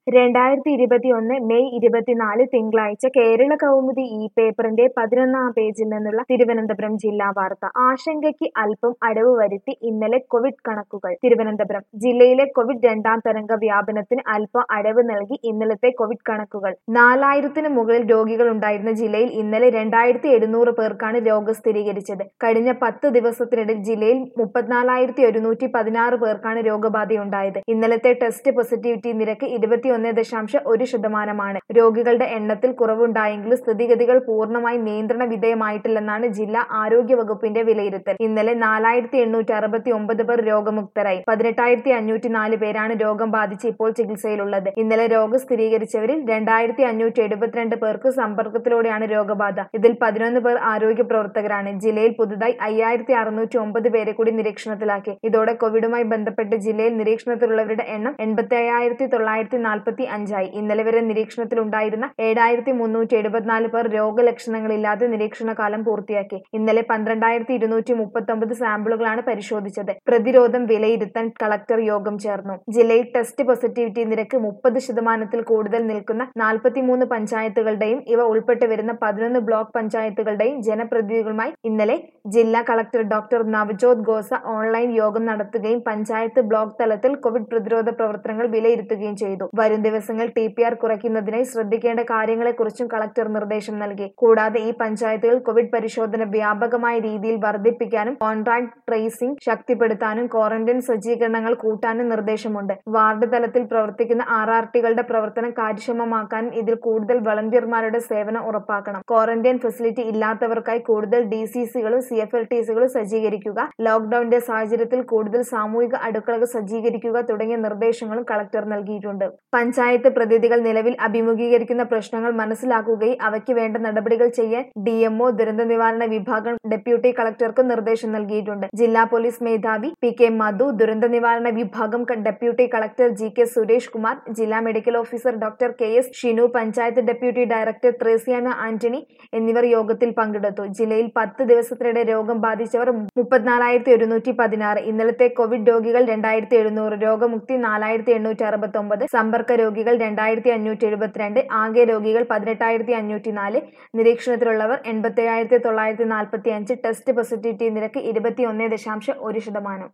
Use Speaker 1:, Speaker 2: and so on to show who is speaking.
Speaker 1: രണ്ടായിരത്തി ഇരുപത്തിയൊന്ന് മെയ് ഇരുപത്തിനാല് തിങ്കളാഴ്ച കേരള കൗമുദി ഈ പേപ്പറിന്റെ പതിനൊന്നാം പേജിൽ നിന്നുള്ള തിരുവനന്തപുരം ജില്ലാ വാർത്ത ആശങ്കയ്ക്ക് അല്പം അടവ് വരുത്തി ഇന്നലെ കോവിഡ് കണക്കുകൾ തിരുവനന്തപുരം ജില്ലയിലെ കോവിഡ് രണ്ടാം തരംഗ വ്യാപനത്തിന് അല്പം അടവ് നൽകി ഇന്നലത്തെ കോവിഡ് കണക്കുകൾ നാലായിരത്തിന് മുകളിൽ രോഗികൾ ഉണ്ടായിരുന്ന ജില്ലയിൽ ഇന്നലെ രണ്ടായിരത്തി എഴുന്നൂറ് പേർക്കാണ് രോഗം സ്ഥിരീകരിച്ചത് കഴിഞ്ഞ പത്ത് ദിവസത്തിനിടെ ജില്ലയിൽ മുപ്പത്തിനാലായിരത്തി ഒരുന്നൂറ്റി പതിനാറ് പേർക്കാണ് രോഗബാധയുണ്ടായത് ഇന്നലത്തെ ടെസ്റ്റ് പോസിറ്റിവിറ്റി നിരക്ക് ഇരുപത്തിയൊന്ന് ദശാംശം ഒരു ശതമാനമാണ് രോഗികളുടെ എണ്ണത്തിൽ കുറവുണ്ടായെങ്കിലും സ്ഥിതിഗതികൾ പൂർണ്ണമായി നിയന്ത്രണ വിധേയമായിട്ടില്ലെന്നാണ് ജില്ലാ ആരോഗ്യ വകുപ്പിന്റെ വിലയിരുത്തൽ ഇന്നലെ നാലായിരത്തി എണ്ണൂറ്റി അറുപത്തി ഒമ്പത് പേർ രോഗമുക്തരായി പതിനെട്ടായിരത്തി അഞ്ഞൂറ്റി നാല് പേരാണ് രോഗം ബാധിച്ച് ഇപ്പോൾ ചികിത്സയിലുള്ളത് ഇന്നലെ രോഗം സ്ഥിരീകരിച്ചവരിൽ രണ്ടായിരത്തി അഞ്ഞൂറ്റി എഴുപത്തിരണ്ട് പേർക്ക് സമ്പർക്കത്തിലൂടെയാണ് രോഗബാധ ഇതിൽ പതിനൊന്ന് പേർ ആരോഗ്യ പ്രവർത്തകരാണ് ജില്ലയിൽ പുതുതായി അയ്യായിരത്തി അറുന്നൂറ്റി ഒമ്പത് പേരെ കൂടി നിരീക്ഷണത്തിലാക്കി ഇതോടെ കോവിഡുമായി ബന്ധപ്പെട്ട് ജില്ലയിൽ നിരീക്ഷണത്തിലുള്ളവരുടെ എണ്ണം എൺപത്തി അയ്യായിരത്തി തൊള്ളായിരത്തി നാൽപ്പത്തി അഞ്ചായി ഇന്നലെ വരെ നിരീക്ഷണത്തിലുണ്ടായിരുന്ന ഏഴായിരത്തി മുന്നൂറ്റി എഴുപത്തിനാല് പേർ രോഗലക്ഷണങ്ങളില്ലാതെ നിരീക്ഷണ കാലം പൂർത്തിയാക്കി ഇന്നലെ പന്ത്രണ്ടായിരത്തി ഇരുന്നൂറ്റി മുപ്പത്തി ഒമ്പത് സാമ്പിളുകളാണ് പരിശോധിച്ചത് പ്രതിരോധം വിലയിരുത്താൻ കളക്ടർ യോഗം ചേർന്നു ജില്ലയിൽ ടെസ്റ്റ് പോസിറ്റിവിറ്റി നിരക്ക് മുപ്പത് ശതമാനത്തിൽ കൂടുതൽ നിൽക്കുന്ന നാൽപ്പത്തിമൂന്ന് പഞ്ചായത്തുകളുടെയും ഇവ ഉൾപ്പെട്ട് വരുന്ന പതിനൊന്ന് ബ്ലോക്ക് പഞ്ചായത്തുകളുടെയും ജനപ്രതിനിധികളുമായി ഇന്നലെ ജില്ലാ collector doctor Navjot Khosa online യോഗം നടത്തുകയും പഞ്ചായത്ത് ബ്ലോക്ക് തലത്തിൽ കോവിഡ് പ്രതിരോധ പ്രവർത്തനങ്ങൾ വിലയിരുത്തുകയും ചെയ്തു വരും ദിവസങ്ങൾ ടി പി ആർ കുറയ്ക്കുന്നതിനായി ശ്രദ്ധിക്കേണ്ട കാര്യങ്ങളെക്കുറിച്ചും കളക്ടർ നിർദ്ദേശം നൽകി കൂടാതെ ഈ പഞ്ചായത്തുകൾ കോവിഡ് പരിശോധന വ്യാപകമായ രീതിയിൽ വർദ്ധിപ്പിക്കാനും കോൺട്രാക്ട് ട്രേസിംഗ് ശക്തിപ്പെടുത്താനും ക്വാറന്റൈൻ സജ്ജീകരണങ്ങൾ കൂട്ടാനും നിർദ്ദേശമുണ്ട് വാർഡ് തലത്തിൽ പ്രവർത്തിക്കുന്ന ആർ ആർ ടികളുടെ പ്രവർത്തനം കാര്യക്ഷമമാക്കാനും ഇതിൽ കൂടുതൽ വളണ്ടിയർമാരുടെ സേവനം ഉറപ്പാക്കണം ക്വാറന്റൈൻ ഫെസിലിറ്റി ഇല്ലാത്തവർക്കായി കൂടുതൽ ഡി സി സികളും സി എഫ് എൽ ടി സികളും സജ്ജീകരിക്കുക ലോക്ഡൌണിന്റെ സാഹചര്യത്തിൽ കൂടുതൽ സാമൂഹിക അടുക്കളകൾ സജ്ജീകരിക്കുക തുടങ്ങിയ നിർദ്ദേശങ്ങളും കളക്ടർ നൽകിയിട്ടുണ്ട് പഞ്ചായത്ത് പ്രതിനിധികൾ നിലവിൽ അഭിമുഖീകരിക്കുന്ന പ്രശ്നങ്ങൾ മനസ്സിലാക്കുകയും അവയ്ക്ക് വേണ്ട നടപടികൾ ചെയ്യാൻ ഡി എംഒ ദുരന്ത നിവാരണ വിഭാഗം ഡെപ്യൂട്ടി കളക്ടർക്ക് നിർദ്ദേശം നൽകിയിട്ടുണ്ട് ജില്ലാ പോലീസ് മേധാവി പി കെ മധു ദുരന്ത നിവാരണ വിഭാഗം deputy collector G K Suresh Kumar ജില്ലാ medical officer doctor K S Shinu panchayat deputy director Threasyana Antony എന്നിവർ യോഗത്തിൽ പങ്കെടുത്തു ജില്ലയിൽ പത്ത് ദിവസത്തിനിടെ രോഗം ബാധിച്ചവർ മുപ്പത്തിനാലായിരത്തി ഒരുന്നൂറ്റി പതിനാറ് ഇന്നലത്തെ കോവിഡ് രോഗികൾ രണ്ടായിരത്തി എഴുന്നൂറ് രോഗമുക്തി നാലായിരത്തി എണ്ണൂറ്റി അറുപത്തി ഒമ്പത് സമ്പർക്ക രോഗികൾ രണ്ടായിരത്തി അഞ്ഞൂറ്റി എഴുപത്തിരണ്ട് ആകെ രോഗികൾ പതിനെട്ടായിരത്തി അഞ്ഞൂറ്റി നാല് നിരീക്ഷണത്തിലുള്ളവർ എൺപത്തി തൊള്ളായിരത്തി നാൽപ്പത്തി അഞ്ച് ടെസ്റ്റ് പോസിറ്റിവിറ്റി നിരക്ക് ഇരുപത്തി ഒന്ന് ദശാംശം ഒരു ശതമാനം